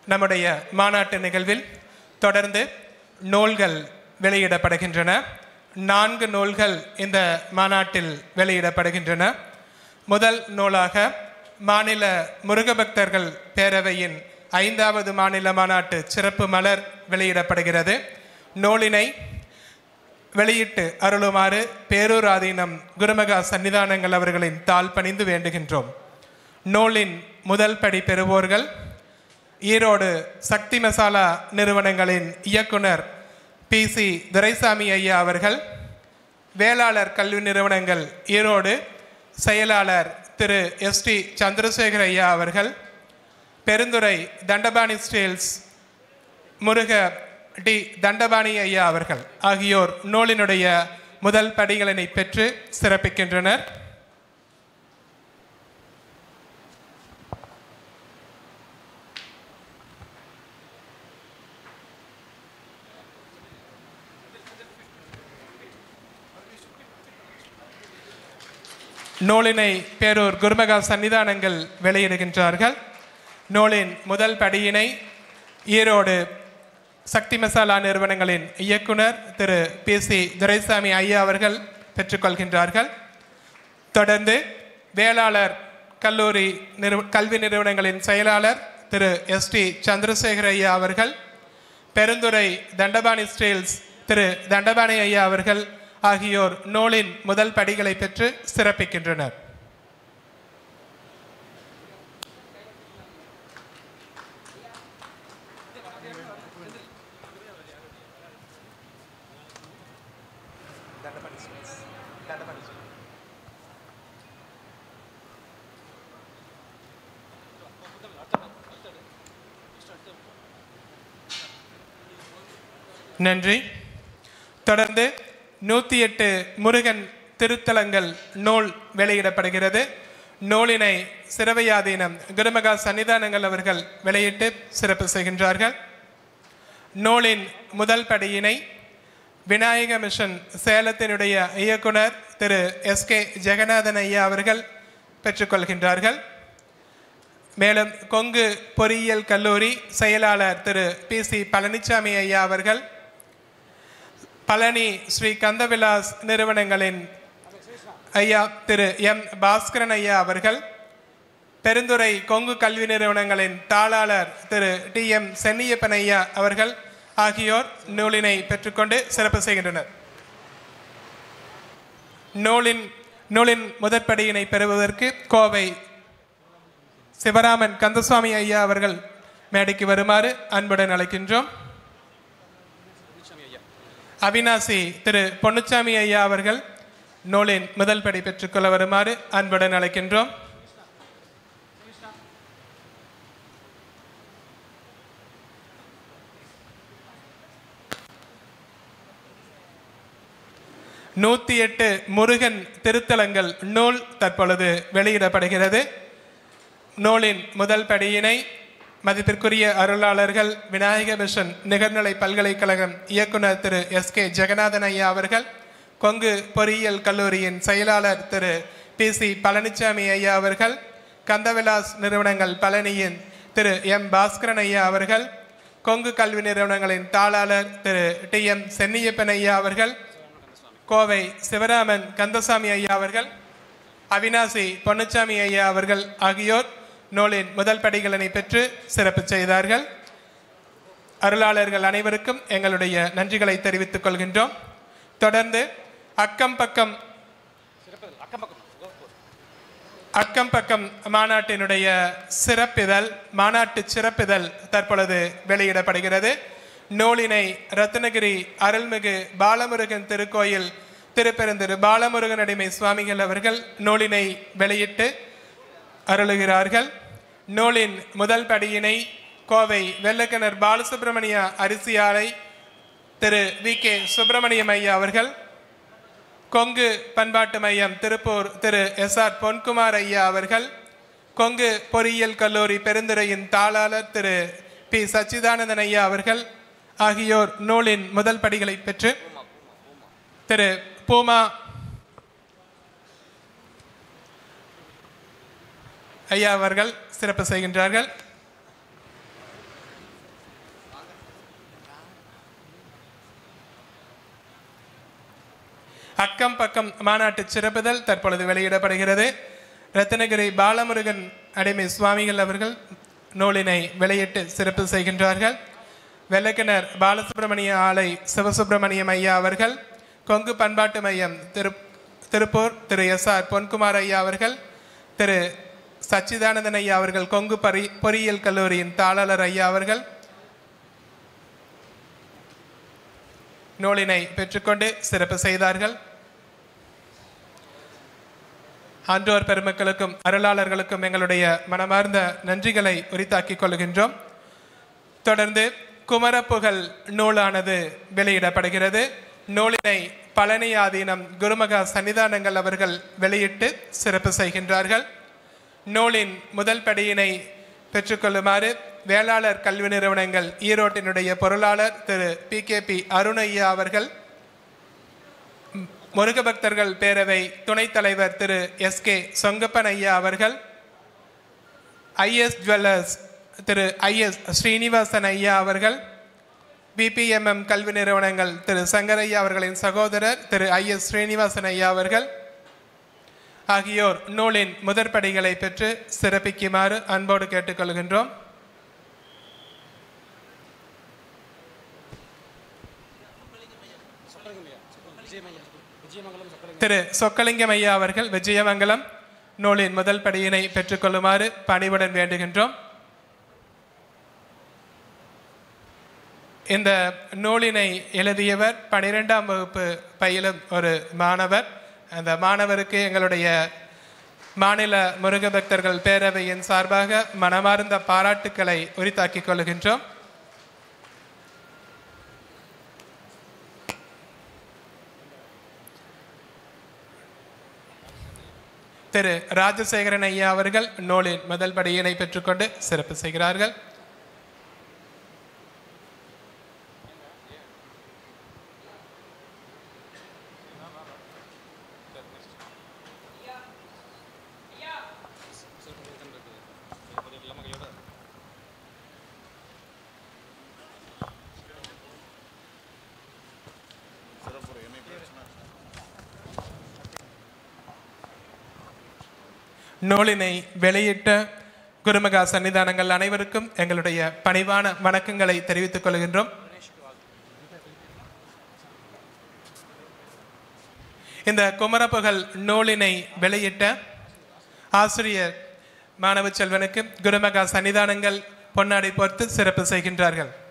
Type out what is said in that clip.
நம்முடைய மாநாட்டு நிகழ்வில் தொடர்ந்து நூல்கள் வெளியிடப்படுகின்றன நான்கு நூல்கள் இந்த மாநாட்டில் வெளியிடப்படுகின்றன முதல் நூலாக மாநில முருகபக்தர்கள் பேரவையின் ஐந்தாவது மாநில மாநாட்டு சிறப்பு மலர் வெளியிடப்படுகிறது நூலினை வெளியிட்டு அருளுமாறு பேரூர் ஆதீனம் குருமகா சன்னிதானங்கள் அவர்களின் தாழ் பணிந்து வேண்டுகின்றோம் நூலின் முதல் படி பெறுவோர்கள் ஈரோடு சக்தி மசாலா நிறுவனங்களின் இயக்குனர் பி சி துரைசாமி ஐயா அவர்கள் வேளாளர் கல்வி நிறுவனங்கள் ஈரோடு செயலாளர் திரு எஸ் டி சந்திரசேகர் ஐயா அவர்கள் பெருந்துறை தண்டபாணி ஸ்டீல்ஸ் முருக டி தண்டபாணி ஐயா அவர்கள் ஆகியோர் நூலினுடைய முதல் படிகளினை பெற்று சிறப்பிக்கின்றனர் நூலினை பேரூர் குருமகா சன்னிதானங்கள் வெளியிடுகின்றார்கள் நூலின் முதல் படியினை ஈரோடு சக்தி மசாலா நிறுவனங்களின் இயக்குனர் திரு பி சி துரைசாமி ஐயா அவர்கள் பெற்றுக்கொள்கின்றார்கள் தொடர்ந்து வேளாளர் கல்லூரி நிறு கல்வி நிறுவனங்களின் செயலாளர் திரு எஸ் டி சந்திரசேகர் ஐயா அவர்கள் பெருந்துறை தண்டபாணி ஸ்டீல்ஸ் திரு தண்டபாணி ஐயா அவர்கள் ஆகியோர் நூலின் முதல் படிகளை பெற்று சிறப்பிக்கின்றனர் நன்றி தொடர்ந்து நூற்றி எட்டு முருகன் திருத்தலங்கள் நூல் வெளியிடப்படுகிறது நூலினை சிறவையாதீனம் குருமகா சன்னிதானங்கள் அவர்கள் வெளியிட்டு சிறப்பு செய்கின்றார்கள் நூலின் முதல் படியினை விநாயக மிஷன் சேலத்தினுடைய இயக்குனர் திரு எஸ் கே ஜெகநாதன் ஐயா அவர்கள் பெற்றுக்கொள்கின்றார்கள் மேலும் கொங்கு பொறியியல் கல்லூரி செயலாளர் திரு பி சி பழனிசாமி ஐயா அவர்கள் பழனி ஸ்ரீ கந்தவிலாஸ் நிறுவனங்களின் ஐயா திரு எம் பாஸ்கரன் ஐயா அவர்கள் பெருந்துறை கொங்கு கல்வி நிறுவனங்களின் தாளாளர் திரு டி எம் சென்னியப்பன் ஐயா அவர்கள் ஆகியோர் நூலினை பெற்றுக்கொண்டு சிறப்பு செய்கின்றனர் நூலின் நூலின் முதற்படியினை பெறுவதற்கு கோவை சிவராமன் கந்தசுவாமி ஐயா அவர்கள் மேடைக்கு வருமாறு அன்புடன் அழைக்கின்றோம் அவினாசி திரு பொன்னுச்சாமி ஐயா அவர்கள் நூலின் முதல் படி பெற்றுக்கொள்ள வருமாறு அன்புடன் அழைக்கின்றோம் நூற்றி எட்டு முருகன் திருத்தலங்கள் நூல் தற்பொழுது வெளியிடப்படுகிறது நூலின் முதல் படியினை மதிப்பிற்குரிய அருளாளர்கள் விநாயக மிஷன் நிகர்நிலை பல்கலைக்கழகம் இயக்குனர் திரு எஸ் கே ஜெகநாதன் ஐயா அவர்கள் கொங்கு பொறியியல் கல்லூரியின் செயலாளர் திரு பி சி பழனிசாமி ஐயா அவர்கள் கந்தவிலாஸ் நிறுவனங்கள் பழனியின் திரு எம் பாஸ்கரன் ஐயா அவர்கள் கொங்கு கல்வி நிறுவனங்களின் தாளாளர் திரு டி எம் சென்னியப்பன் ஐயா அவர்கள் கோவை சிவராமன் கந்தசாமி ஐயா அவர்கள் அவினாசி பொன்னுச்சாமி ஐயா அவர்கள் ஆகியோர் நூலின் முதல் படிகளினை பெற்று சிறப்பு செய்தார்கள் அருளாளர்கள் அனைவருக்கும் எங்களுடைய நன்றிகளை தெரிவித்துக் கொள்கின்றோம் தொடர்ந்து அக்கம் பக்கம் அக்கம் பக்கம் மாநாட்டினுடைய சிறப்பிதழ் மாநாட்டு சிறப்பிதழ் தற்பொழுது வெளியிடப்படுகிறது நூலினை ரத்னகிரி அருள்மிகு பாலமுருகன் திருக்கோயில் திருப்பெருந்திரு பாலமுருகன் அடிமை சுவாமிகள் அவர்கள் நூலினை வெளியிட்டு அருளுகிறார்கள் நூலின் முதல் படியினை கோவை வெள்ளக்கிணர் பாலசுப்ரமணிய அரிசி ஆலை திரு வி கே சுப்பிரமணியம் ஐயா அவர்கள் கொங்கு பண்பாட்டு மையம் திருப்பூர் திரு எஸ் ஆர் பொன்குமார் ஐயா அவர்கள் கொங்கு பொறியியல் கல்லூரி பெருந்துறையின் தாளாளர் திரு பி சச்சிதானந்தன் ஐயா அவர்கள் ஆகியோர் நூலின் முதல் படிகளை பெற்று திரு பூமா ஐயா அவர்கள் சிறப்பு செய்கின்றார்கள் அக்கம் பக்கம் மாநாட்டு சிறப்புதல் தற்பொழுது வெளியிடப்படுகிறது ரத்னகிரி பாலமுருகன் அடிமை சுவாமிகள் அவர்கள் நூலினை வெளியிட்டு சிறப்பு செய்கின்றார்கள் வெள்ளக்கிணர் பாலசுப்ரமணிய ஆலை சிவசுப்பிரமணியம் ஐயா அவர்கள் கொங்கு பண்பாட்டு மையம் திரு திருப்பூர் திரு எஸ் ஆர் பொன்குமார் ஐயா அவர்கள் திரு சச்சிதானந்தன் ஐயா அவர்கள் கொங்கு பரி பொறியியல் கல்லூரியின் தாளாளர் ஐயா அவர்கள் நூலினை பெற்றுக்கொண்டு சிறப்பு செய்தார்கள் ஆன்றோர் பெருமக்களுக்கும் அருளாளர்களுக்கும் எங்களுடைய மனமார்ந்த நன்றிகளை உரித்தாக்கிக் கொள்கின்றோம் தொடர்ந்து குமரப்புகழ் நூலானது வெளியிடப்படுகிறது நூலினை பழனி ஆதீனம் குருமகா சன்னிதானங்கள் அவர்கள் வெளியிட்டு சிறப்பு செய்கின்றார்கள் நூலின் முதல் படியினை பெற்றுக்கொள்ளுமாறு வேளாளர் கல்வி நிறுவனங்கள் ஈரோட்டினுடைய பொருளாளர் Thiru P K P Arunaiya அவர்கள் ம், முருக பக்தர்கள் பேரவை துணைத் தலைவர் திரு எஸ் கே சொங்கப்பன் ஐயா அவர்கள் IS jewellers Thiru IS Srinivasan ஐயா அவர்கள் பிபிஎம்எம் கல்வி நிறுவனங்கள் திரு சங்கரையா அவர்களின் சகோதரர் திரு ஐஎஸ் ஸ்ரீனிவாசன் ஐயா அவர்கள் ஆகியோர் நூலின் முதற்படிகளை பெற்று சிறப்பிக்குமாறு அன்போடு கேட்டுக்கொள்கின்றோம் திரு சொக்கலிங்கம் ஐயா அவர்கள் விஜயமங்கலம் நூலின் முதல் படியினை பெற்றுக்கொள்ளுமாறு பணிவுடன் வேண்டுகின்றோம் இந்த நூலினை எழுதியவர் பனிரெண்டாம் வகுப்பு பயிலும் ஒரு மாணவர் அந்த மாணவருக்கு எங்களுடைய மாநில முருக பக்தர்கள் பேரவையின் சார்பாக மனமார்ந்த பாராட்டுக்களை உரித்தாக்கிக் கொள்கின்றோம் திரு ராஜசேகரன் ஐயா அவர்கள் நூலின் முதல் படியினை பெற்றுக்கொண்டு சிறப்பு செய்கிறார்கள் நூலினை வெளியிட்ட குருமகா சன்னிதானங்கள் அனைவருக்கும் எங்களுடைய பணிவான வணக்கங்களை தெரிவித்துக் கொள்கின்றோம் இந்த குமரப்புகழ் நூலினை வெளியிட்ட ஆசிரியர் மாணவ செல்வனுக்கு குருமகா சன்னிதானங்கள் பொன்னாடை பொறுத்து சிறப்பு செய்கின்றார்கள்